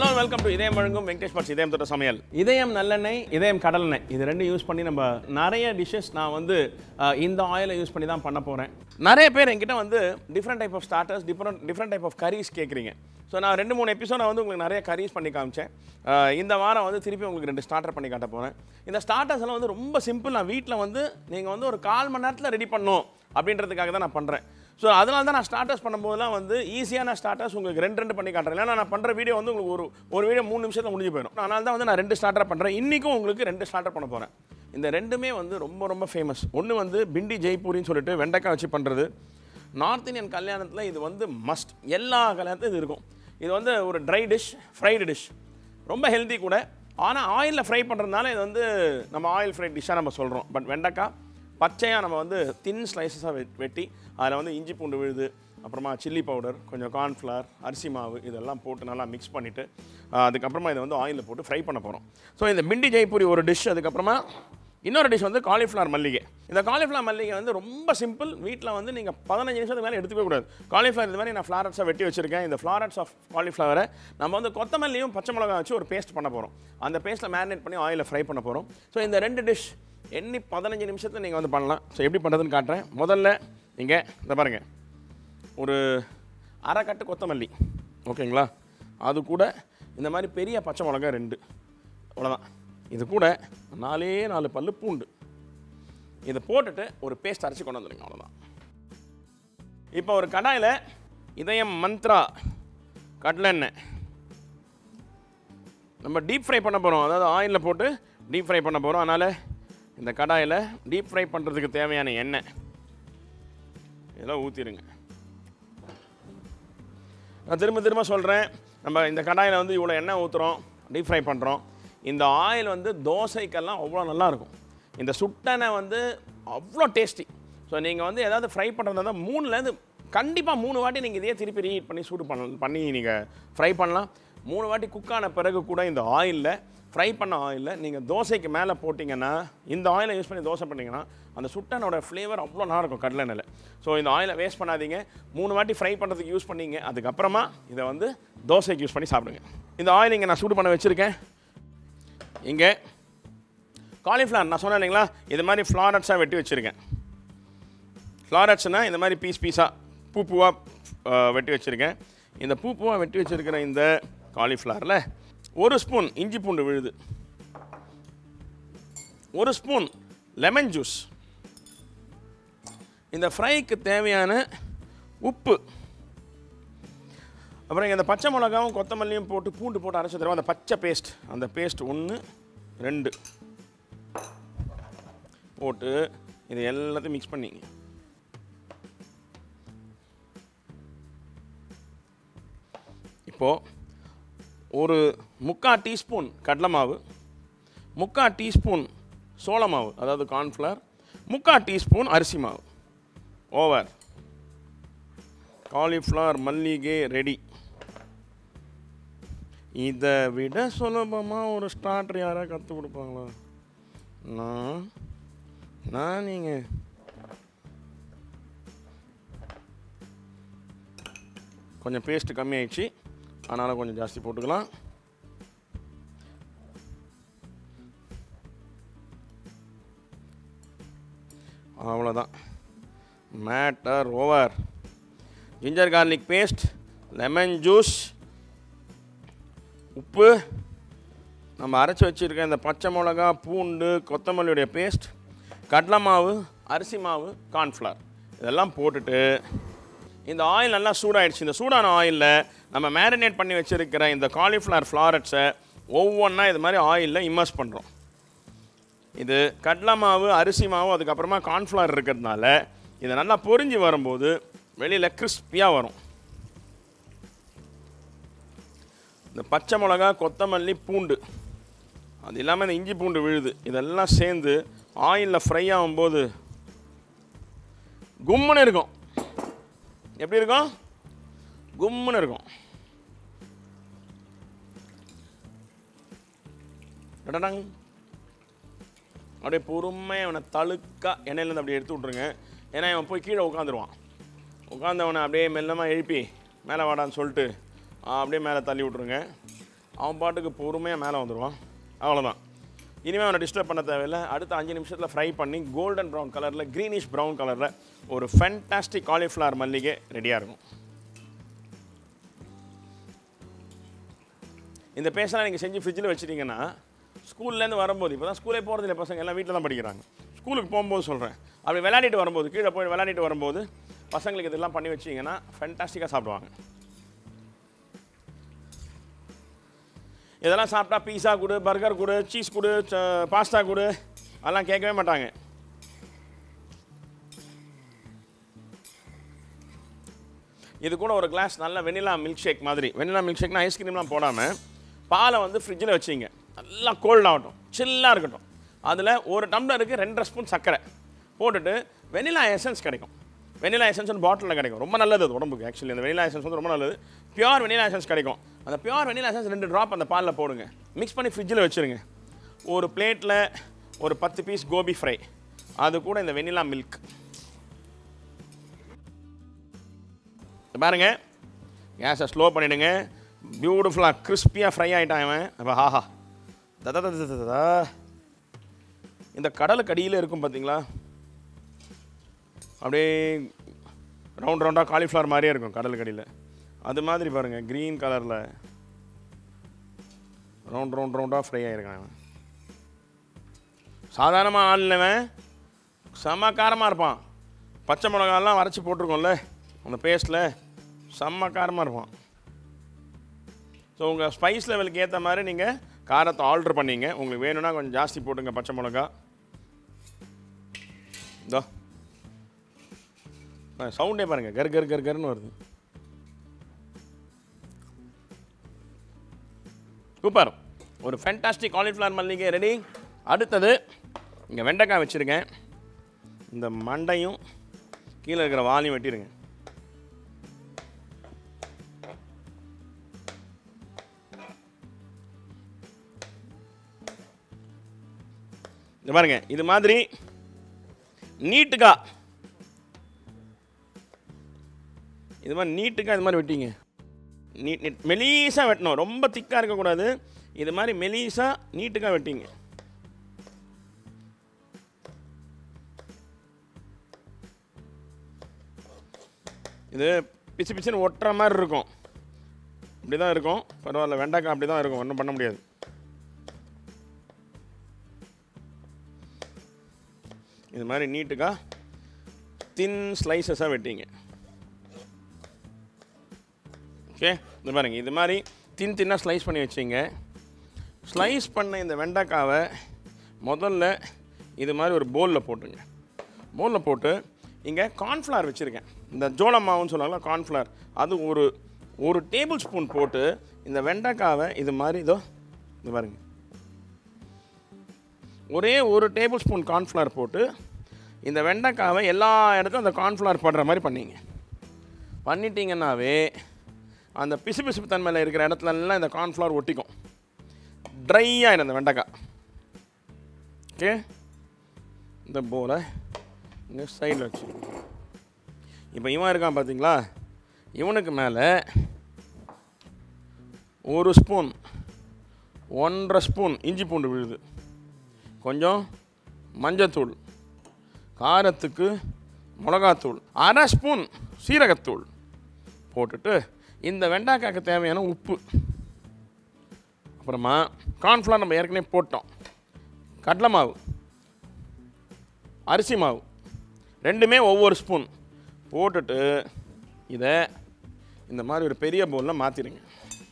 Hello welcome to இதயம் வழங்கும் Venkatesh puts இதயம் தொட்ட சமையல் இதயம் நல்லெண்ணெய் இதயம் கடலெண்ணெய் இது ரெண்டும் யூஸ் பண்ணி நம்ம நிறைய டிஷ்ஷஸ் நான் வந்து அஹ், இந்த ஆயிலை யூஸ் பண்ணி தான் பண்ண போகிறேன் நிறைய பேர் என்கிட்ட வந்து different type of starters different different type of curries கேட்குறீங்க ஸோ நான் ரெண்டு மூணு எபிசோட வந்து உங்களுக்கு நிறைய கரீஸ் பண்ணி காமிச்சேன் அஹ், இந்த வாரம் வந்து திருப்பி உங்களுக்கு ரெண்டு ஸ்டார்டர் பண்ணி காட்ட போகிறேன் இந்த ஸ்டார்டர்ஸ் எல்லாம் வந்து ரொம்ப சிம்பிள் நான் வீட்டில் வந்து நீங்கள் வந்து ஒரு கால் மணி நேரத்தில் ரெடி பண்ணணும் அப்படின்றதுக்காக தான் நான் பண்ணுறேன் ஸோ அதனால தான் நான் ஸ்டார்டர்ஸ் பண்ணும்போதெல்லாம் வந்து ஈஸியான ஸ்டார்டர்ஸ் உங்களுக்கு ரெண்டு ரெண்டு பண்ணி காட்டுறேன் ஏன்னா நான் பண்ணுற வீடியோ வந்து உங்களுக்கு ஒரு ஒரு வீடியோ மூணு நிமிஷத்தில் முடிஞ்சு போயிடும் அதனால தான் வந்து நான் ரெண்டு ஸ்டார்டர் பண்ணுறேன் இன்றைக்கும் உங்களுக்கு ரெண்டு ஸ்டார்டர் பண்ண போகிறேன் இந்த ரெண்டுமே வந்து ரொம்ப ரொம்ப ஃபேமஸ் ஒன்று வந்து பிண்டி ஜெய்ப்பூரின்னு சொல்லிட்டு வெண்டைக்காய் வச்சு பண்ணுறது நார்த் இந்தியன் கல்யாணத்தில் இது வந்து மஸ்ட் எல்லா கல்யாணத்துலையும் இது இருக்கும் இது வந்து ஒரு ட்ரை டிஷ் ஃப்ரைடு டிஷ் ரொம்ப ஹெல்தி கூட ஆனால் ஆயிலில் ஃப்ரை பண்ணுறதுனால இது வந்து நம்ம ஆயில் ஃப்ரை டிஷ்ஷாக நம்ம சொல்கிறோம் பட் வெண்டைக்காய் பச்சையாக நம்ம வந்து தின் ஸ்லைசஸாக வெட்டி அதில் வந்து இஞ்சி பூண்டு விழுது அப்புறமா சில்லி பவுடர் கொஞ்சம் கார்ன்ஃப்ளவர் அரிசி மாவு இதெல்லாம் போட்டு நல்லா மிக்ஸ் பண்ணிவிட்டு அதுக்கப்புறமா இதை வந்து ஆயிலில் போட்டு ஃப்ரை பண்ண போகிறோம் ஸோ இந்த பிண்டி ஜெய்பூரி ஒரு டிஷ் அதுக்கப்புறமா இன்னொரு டிஷ் வந்து காலிஃப்ளவர் மல்லிகை இந்த காலிஃப்ளவர் மல்லிகை வந்து ரொம்ப சிம்பிள் வீட்டில் வந்து நீங்கள் பதினஞ்சு நிமிஷத்துக்கு மேலே எடுத்துக்கவே கூடாது காலிஃப்ளவர் இது மாதிரி நான் ஃப்ளாரட்ஸாக வெட்டி வச்சிருக்கேன் இந்த ஃப்ளாரட்ஸ் ஆஃப் காலிஃப்ளவரை நம்ம வந்து கொத்தமல்லியும் பச்சை மிளகா வச்சு ஒரு பேஸ்ட் பண்ண போகிறோம் அந்த பேஸ்ட்டில் மேரினேட் பண்ணி ஆயிலில் ஃப்ரை பண்ண போகிறோம் ஸோ இந்த ரெண்டு டிஷ் எண்ணி பதினஞ்சு நிமிஷத்தில் நீங்கள் வந்து பண்ணலாம் ஸோ எப்படி பண்ணுறதுன்னு காட்டுறேன் முதல்ல நீங்கள் இந்த பாருங்கள் ஒரு அரை கட்டு கொத்தமல்லி ஓகேங்களா அது கூட இந்த மாதிரி பெரிய பச்சை மிளகா ரெண்டு அவ்வளோதான் இது கூட நாலே நாலு பல்லு பூண்டு இதை போட்டுட்டு ஒரு பேஸ்ட் அரைச்சி கொண்டு வந்துடுங்க அவ்வளோதான் இப்போ ஒரு கடாயில் இதயம் மந்த்ரா கடலெண்ணெய் நம்ம டீப் ஃப்ரை பண்ண போகிறோம் அதாவது ஆயிலில் போட்டு டீப் ஃப்ரை பண்ண போகிறோம் அதனால் இந்த கடாயில் டீப் ஃப்ரை பண்ணுறதுக்கு தேவையான எண்ணெய் இதெல்லாம் ஊற்றிடுங்க நான் திரும்ப திரும்ப சொல்கிறேன் நம்ம இந்த கடாயில் வந்து இவ்வளோ எண்ணெய் ஊற்றுறோம் டீப் ஃப்ரை பண்ணுறோம் இந்த ஆயில் வந்து தோசைக்கெல்லாம் அவ்வளோ நல்லா இருக்கும் இந்த சுட்டெண்ணெய் வந்து அவ்வளோ டேஸ்டி ஸோ நீங்கள் வந்து ஏதாவது ஃப்ரை பண்ணுறதா இருந்தால் மூணுலேருந்து கண்டிப்பாக மூணு வாட்டி நீங்கள் இதையே திருப்பி ரீஹீட் பண்ணி சூடு பண்ண பண்ணி நீங்கள் ஃப்ரை பண்ணலாம் மூணு வாட்டி குக் ஆன பிறகு கூட இந்த ஆயிலில் ஃப்ரை பண்ண ஆயிலில் நீங்கள் தோசைக்கு மேலே போட்டிங்கன்னா இந்த ஆயிலை யூஸ் பண்ணி தோசை பண்ணிங்கன்னா அந்த சுட்டனோட ஃப்ளேவர் அவ்வளோ நல்லா இருக்கும் கடலெண்ணெயில் ஸோ இந்த ஆயிலை வேஸ்ட் பண்ணாதீங்க மூணு வாட்டி ஃப்ரை பண்ணுறதுக்கு யூஸ் பண்ணீங்க அதுக்கப்புறமா இதை வந்து தோசைக்கு யூஸ் பண்ணி சாப்பிடுங்க இந்த ஆயில் இங்கே நான் சூடு பண்ண வச்சுருக்கேன் இங்கே காலிஃப்ளவர் நான் சொன்னேன் இல்லைங்களா இது மாதிரி ஃப்ளாரட்ஸாக வெட்டி வச்சுருக்கேன் ஃப்ளாரட்ஸ்னால் இந்த மாதிரி பீஸ் பீஸாக பூ பூவாக வெட்டி வச்சுருக்கேன் இந்த பூ பூவாக வெட்டி வச்சுருக்கிற இந்த காலிஃப்ளவரில் ஒரு ஸ்பூன் இஞ்சி பூண்டு விழுது ஒரு ஸ்பூன் லெமன் ஜூஸ் இந்த ஃப்ரைக்கு தேவையான உப்பு அப்புறம் இங்க இந்த பச்சை மிளகாவும் கொத்தமல்லியும் போட்டு பூண்டு போட்டு அரைச்சி தருவோம் அந்த பச்சை பேஸ்ட் அந்த பேஸ்ட் ஒன்று ரெண்டு போட்டு இது எல்லாத்தையும் மிக்ஸ் பண்ணிங்க இப்போது ஒரு முக்கால் டீஸ்பூன் கடலை மாவு முக்கால் டீஸ்பூன் சோள மாவு அதாவது கார்ன்ஃப்ளவர் முக்கால் டீஸ்பூன் அரிசி மாவு ஓவர் காலிஃப்ளவர் மல்லிகை ரெடி இதை விட சுலபமாக ஒரு ஸ்டார்டர் யாராவது கற்றுக் கொடுப்பாங்களா நான் நான் நீங்கள் கொஞ்சம் பேஸ்ட்டு கம்மியாயிடுச்சு அதனால் கொஞ்சம் ஜாஸ்தி போட்டுக்கலாம் அவ்வளோதான் matter over ginger garlic paste lemon juice உப்பு நம்ம அரைச்சி வச்சுருக்க இந்த பச்சை மிளகா பூண்டு கொத்தமல்லியுடைய பேஸ்ட் கடலை மாவு அரிசி மாவு கார்ன்ஃப்ளவர் இதெல்லாம் போட்டுட்டு இந்த ஆயில் நல்லா சூடாயிடுச்சு இந்த சூடான ஆயிலில் நம்ம மேரினேட் பண்ணி வச்சுருக்கிற இந்த காலிஃப்ளவர் ஃப்ளாரட்ஸை ஒவ்வொன்றா இது மாதிரி ஆயிலில் இம்மர்ஸ் பண்ணுறோம் இது கடலை மாவு அரிசி மாவு அதுக்கப்புறமா கார்ன்ஃப்ளவர் இருக்கிறதுனால இது நல்லா பொரிஞ்சு வரும்போது வெளியில் கிறிஸ்பியாக வரும் இந்த பச்சை மிளகா கொத்தமல்லி பூண்டு அது இல்லாமல் இந்த இஞ்சி பூண்டு விழுது இதெல்லாம் சேர்ந்து ஆயிலில் ஃப்ரை ஆகும்போது கும்முன்னு இருக்கும் எப்படி இருக்கும் கும்முன்னு இருக்கும் டடடங். அப்படியே பொறுமையாக அவனை தழுக்கா எண்ணெயிலேருந்து அப்படியே எடுத்து விட்ருங்க ஏன்னா இவன் போய் கீழே உட்காந்துருவான் உட்காந்தவனை அப்படியே மெல்லமாக எழுப்பி மேலே வாடான்னு சொல்லிட்டு ஆ, அப்படியே மேலே தள்ளி விட்ருங்க அவன் பாட்டுக்கு பொறுமையாக மேலே வந்துடுவான் அவ்வளோதான் இனிமேல் அவனை டிஸ்டர்ப் பண்ண தேவையில்லை அடுத்த அஞ்சு நிமிஷத்தில் ஃப்ரை பண்ணி கோல்டன் ப்ரௌன் கலரில் க்ரீனிஷ் ப்ரௌன் கலரில் ஒரு ஃபென்டாஸ்டிக் காலிஃப்ளவர் மல்லிகை ரெடியாக இருக்கும் இந்த பேஸ்ட்லாம் நீங்கள் செஞ்சு ஃப்ரிட்ஜில் வச்சிட்டிங்கன்னா ஸ்கூல்லேருந்து வரும்போது இப்போ தான் ஸ்கூலே போகிறதில்ல பசங்க எல்லாம் வீட்டில் தான் படிக்கிறாங்க ஸ்கூலுக்கு போகும்போது சொல்கிறேன் அப்படி விளையாடிட்டு வரும்போது கீழே போய் விளையாடிட்டு வரும்போது பசங்களுக்கு இதெல்லாம் பண்ணி வச்சிங்கன்னா ஃபென்டாஸ்டிக்காக சாப்பிடுவாங்க இதெல்லாம் சாப்பிட்டா பீஸா கொடு பர்கர் கொடு சீஸ் கொடு பாஸ்தா கொடு அதெல்லாம் கேட்கவே மாட்டாங்க இது கூட ஒரு கிளாஸ் நல்ல வெனிலா மில்க் ஷேக் மாதிரி வெனிலா மில்க் ஷேக்னா ஐஸ்கிரீம்லாம் போடாமல் பாலை வந்து ஃப்ரிட்ஜில் வச்சிங்க நல்லா கோல்ட் ஆகட்டும் சில்லாக இருக்கட்டும் அதில் ஒரு டம்ளருக்கு ரெண்டரை ஸ்பூன் சர்க்கரை போட்டுட்டு வெனிலா எசன்ஸ் கிடைக்கும் வெனிலா எசன்ஸ் வந்து பாட்டிலில் கிடைக்கும் ரொம்ப நல்லது அது உடம்புக்கு ஆக்சுவலி அந்த வெனிலா எசன்ஸ் வந்து ரொம்ப நல்லது பியூர் வெனிலா எசன்ஸ் கிடைக்கும் அந்த பியூர் வெனிலா எசன்ஸ் ரெண்டு ட்ராப் அந்த பாலில் போடுங்க மிக்ஸ் பண்ணி ஃப்ரிட்ஜில் வச்சுருங்க ஒரு பிளேட்டில் ஒரு பத்து பீஸ் கோபி ஃப்ரை அது கூட இந்த வெனிலா மில்க் பாருங்க கேஸை ஸ்லோ பண்ணிவிடுங்க பியூட்டிஃபுல்லாக கிறிஸ்பியாக ஃப்ரை ஆகிட்டான் அவன் அப்போ ஹாஹா தத தத தத தத. இந்த கடலுக்கு அடியில் இருக்கும் பார்த்தீங்களா அப்படியே ரவுண்ட் ரவுண்டாக காலிஃப்ளவர் மாதிரியே இருக்கும் கடலுக்கு அடியில் அது மாதிரி பாருங்கள் க்ரீன் கலரில் ரவுண்ட் ரவுண்ட் ரவுண்டாக ஃப்ரை ஆகிருக்கான் அவன் சாதாரணமாக ஆள்னவன் செம்ம காரமாக இருப்பான் பச்சை மிளகாலாம் வரைச்சி போட்டிருக்கோம்ல அந்த பேஸ்ட்டில் செம்ம காரமாக இருப்பான் ஸோ உங்கள் ஸ்பைஸ் லெவலுக்கு ஏற்ற மாதிரி நீங்கள் காரத்தை ஆல்ட்ரு பண்ணீங்க உங்களுக்கு வேணும்னா கொஞ்சம் ஜாஸ்தி போட்டுங்க பச்சை மிளகா இதோ சவுண்டே பாருங்கள் கர் கர் கர் கர்னு வருது சூப்பர் ஒரு ஃபேண்டாஸ்டிக் காலிஃப்ளவர் மல்லிகை ரெடி அடுத்தது இங்கே வெண்டைக்காய் வச்சுருக்கேன் இந்த மண்டையும் கீழே இருக்கிற வாலையும் வெட்டிடுங்க இந்த பாருங்க இது மாதிரி நீட்டுக்கா இது மாதிரி நீட்டுக்கா இது மாதிரி வெட்டிங்க நீட் நீட் மெலீஸாக வெட்டணும் ரொம்ப திக்காக இருக்கக்கூடாது இது மாதிரி மெலீஸாக நீட்டுக்காக வெட்டிங்க இது பிச்சு பிச்சுன்னு ஒட்டுற மாதிரி இருக்கும் இப்படி தான் இருக்கும் பரவாயில்ல வெண்டைக்காய் அப்படி தான் இருக்கும் ஒன்றும் பண்ண முடியாது இது மாதிரி நீட்டுக்கா தின் ஸ்லைசஸாக வெட்டிங்க ஓகே இது பாருங்க இது மாதிரி தின் தின்னாக ஸ்லைஸ் பண்ணி வச்சிங்க ஸ்லைஸ் பண்ண இந்த வெண்டைக்காவை முதல்ல இது மாதிரி ஒரு பவுலில் போட்டுங்க பவுலில் போட்டு இங்கே கார்ன்ஃப்ளவர் வச்சுருக்கேன் இந்த ஜோள மாவுன்னு சொல்லுவாங்களா கார்ன்ஃப்ளவர் அது ஒரு ஒரு டேபிள் ஸ்பூன் போட்டு இந்த வெண்டைக்காவை இது மாதிரி இதோ இது பாருங்க ஒரே ஒரு டேபிள் ஸ்பூன் கார்ன்ஃப்ளவர் போட்டு இந்த வெண்டைக்காவை எல்லா இடத்துலையும் அந்த கார்ன்ஃப்ளவர் படுற மாதிரி பண்ணிங்க பண்ணிட்டீங்கன்னாவே அந்த பிசு பிசுப்பு தன்மையில் இருக்கிற இடத்துல எல்லாம் இந்த கார்ன்ஃப்ளவர் ஒட்டிக்கும் ட்ரை ஆகிடும் இந்த வெண்டைக்காய் ஓகே இந்த போல இங்கே சைடில் வச்சு இப்போ இவன் இருக்கான் பார்த்தீங்களா இவனுக்கு மேலே ஒரு ஸ்பூன் ஒன்றரை ஸ்பூன் இஞ்சி பூண்டு விழுது கொஞ்சம் மஞ்சத்தூள் காரத்துக்கு மிளகாத்தூள் அரை ஸ்பூன் சீரகத்தூள் போட்டுட்டு இந்த வெண்டைக்காய்க்கு தேவையான உப்பு அப்புறமா கார்ன்ஃப்ளவர் நம்ம ஏற்கனவே போட்டோம் கடலை மாவு அரிசி மாவு ரெண்டுமே ஒவ்வொரு ஸ்பூன் போட்டுட்டு இதை இந்த மாதிரி ஒரு பெரிய பவுலில் மாற்றிடுங்க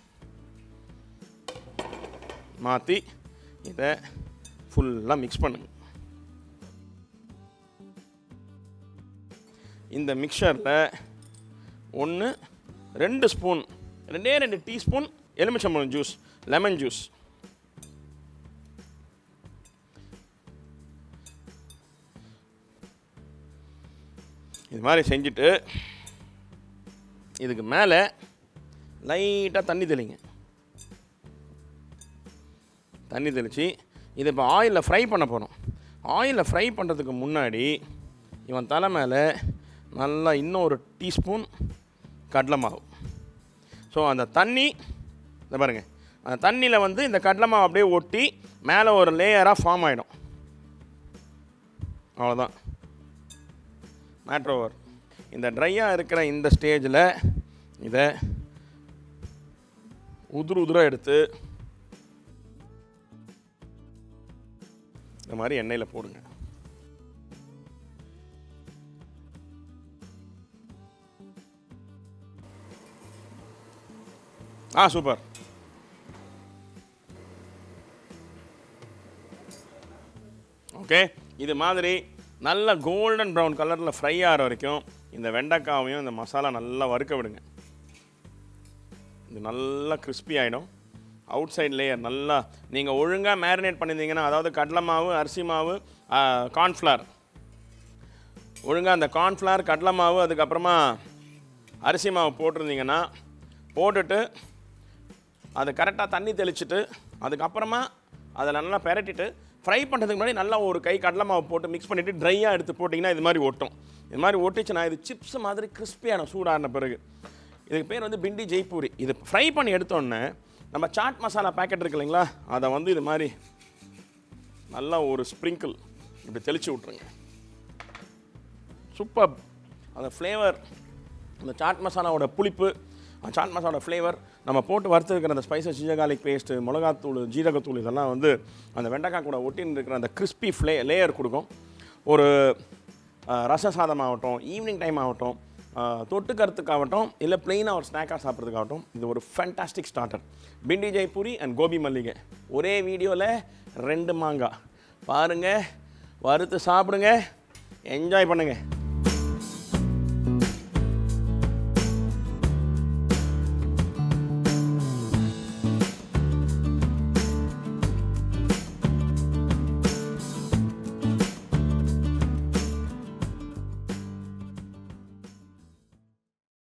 மாற்றி இதை ஃபுல்லாக மிக்ஸ் பண்ணுங்க இந்த மிக்சரில் ஒன்று ரெண்டு ஸ்பூன் ரெண்டே ரெண்டு டீஸ்பூன் எலுமிச்சம்பழம் ஜூஸ் லெமன் ஜூஸ் இது மாதிரி செஞ்சுட்டு இதுக்கு மேலே லைட்டாக தண்ணி தெளிங்க தண்ணி தெளித்து இது இப்போ ஆயிலில் ஃப்ரை பண்ண போகிறோம் ஆயிலில் ஃப்ரை பண்ணுறதுக்கு முன்னாடி இவன் தலை மேலே நல்லா இன்னும் ஒரு டீஸ்பூன் கடலை மாவு ஸோ அந்த தண்ணி இந்த பாருங்கள் அந்த தண்ணியில் வந்து இந்த கடலை மாவு அப்படியே ஒட்டி மேலே ஒரு லேயராக ஃபார்ம் ஆகிடும் அவ்வளோதான் மேட்ரு ஓவர் இந்த ட்ரையாக இருக்கிற இந்த ஸ்டேஜில் இதை உதுரு உதுராக எடுத்து இந்த மாதிரி எண்ணெயில் போடுங்க ஆ சூப்பர் ஓகே இது மாதிரி நல்ல கோல்டன் ப்ரௌன் கலரில் ஃப்ரை ஆகிற வரைக்கும் இந்த வெண்டைக்காவையும் இந்த மசாலா நல்லா வறுக்க விடுங்க இது நல்லா கிறிஸ்பி ஆகிடும் அவுட் சைட் லேயர் நல்லா நீங்கள் ஒழுங்காக மேரினேட் பண்ணியிருந்தீங்கன்னா அதாவது கடலை மாவு அரிசி மாவு கார்ன்ஃப்ளவர் ஒழுங்காக அந்த கார்ன்ஃப்ளவர் கடலை மாவு அதுக்கப்புறமா அரிசி மாவு போட்டிருந்தீங்கன்னா போட்டுட்டு அது கரெக்டாக தண்ணி தெளிச்சிட்டு அதுக்கப்புறமா அதை நல்லா பெரட்டிட்டு ஃப்ரை பண்ணுறதுக்கு முன்னாடி நல்லா ஒரு கை கடலை மாவு போட்டு மிக்ஸ் பண்ணிவிட்டு ட்ரையாக எடுத்து போட்டிங்கன்னா இது மாதிரி ஒட்டும் இது மாதிரி ஒட்டிச்சுன்னா இது சிப்ஸ் மாதிரி கிறிஸ்பியான சூடான பிறகு இதுக்கு பேர் வந்து பிண்டி ஜெய்ப்பூரி இது ஃப்ரை பண்ணி எடுத்தோடனே நம்ம சாட் மசாலா பேக்கெட் இருக்கு இல்லைங்களா அதை வந்து இது மாதிரி நல்லா ஒரு ஸ்ப்ரிங்கிள் இப்படி தெளித்து விட்ருங்க சூப்பர் அந்த ஃப்ளேவர் அந்த சாட் மசாலாவோட புளிப்பு அந்த சாட் மசாலோட ஃப்ளேவர் நம்ம போட்டு வறுத்துருக்கிற அந்த ஸ்பைசஸ் ஜீரகாலிக் பேஸ்ட்டு மிளகாத்தூள் ஜீரகத்தூள் இதெல்லாம் வந்து அந்த வெண்டைக்காய் கூட ஒட்டின்னு இருக்கிற அந்த கிறிஸ்பி ஃப்ளே லேயர் கொடுக்கும் ஒரு அஹ், ரச சாதம் ஆகட்டும் ஈவினிங் டைம் ஆகட்டும் அஹ், தொட்டுக்கறதுக்காகட்டும் இல்லை பிளெயினாக ஒரு ஸ்நாக்காக சாப்பிட்றதுக்காகட்டும் இது ஒரு fantastic starter bhindi Jaipuri and gobi மல்லிகை ஒரே வீடியோவில் ரெண்டு மாங்காய் பாருங்கள் வறுத்து சாப்பிடுங்க என்ஜாய் பண்ணுங்கள்